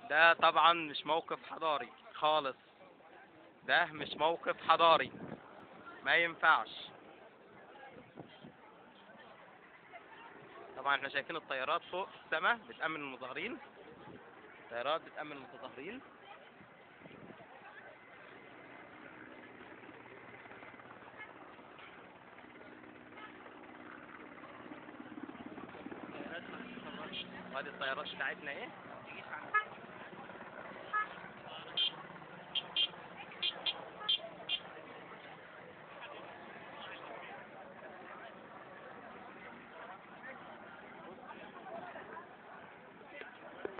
ده طبعا مش موقف حضاري خالص ده مش موقف حضاري ما ينفعش طبعا احنا شايفين الطيارات فوق في السماء بتأمن المظاهرين الطيارات بتأمن المتظاهرين وادي الطيارات بتاعتنا ايه